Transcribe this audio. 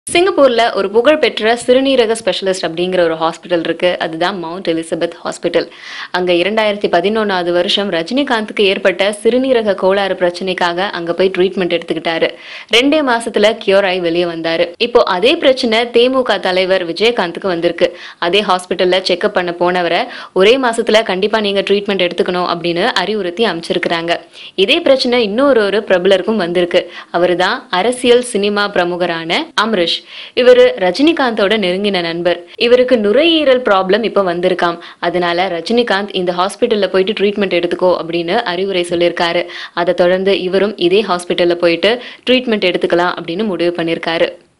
சிங்கப்பூர்ல ஒரு புகழ்பெற்ற சிறுநீரக ஸ்பெஷலிஸ்ட் அப்படிங்கிற ஒரு ஹாஸ்பிட்டல் இருக்கு அதுதான் மவுண்ட் எலிசபெத் ஹாஸ்பிட்டல் அங்க இரண்டாயிரத்தி பதினொன்னாவது வருஷம் ரஜினிகாந்துக்கு ஏற்பட்ட சிறுநீரக கோளாறு பிரச்சனைக்காக அங்க போய் ட்ரீட்மெண்ட் எடுத்துக்கிட்டாரு ரெண்டே மாசத்துல கியூர் ஆகி வெளியே வந்தாரு இப்போ அதே பிரச்சனை தேமுக தலைவர் விஜயகாந்துக்கு வந்திருக்கு அதே ஹாஸ்பிட்டல்ல செக்அப் பண்ண போனவரை ஒரே மாசத்துல கண்டிப்பா நீங்க ட்ரீட்மெண்ட் எடுத்துக்கணும் அப்படின்னு அறிவுறுத்தி அமைச்சிருக்கிறாங்க இதே பிரச்சனை இன்னொரு ஒரு பிரபலருக்கும் வந்திருக்கு அவர்தான் அரசியல் சினிமா பிரமுகரான அம்ரிஷ் இவரு ரஜினிகாந்தோட நெருங்கின நண்பர் இவருக்கு நுரையீரல் ப்ராப்ளம் இப்போ வந்திருக்காம் அதனால ரஜினிகாந்த் இந்த ஹாஸ்பிட்டல்ல போயிட்டு ட்ரீட்மெண்ட் எடுத்துக்கோ அப்படின்னு அறிவுரை சொல்லியிருக்காரு அதை தொடர்ந்து இவரும் இதே ஹாஸ்பிட்டல்ல போயிட்டு ட்ரீட்மெண்ட் எடுத்துக்கலாம் அப்படின்னு முடிவு பண்ணியிருக்காரு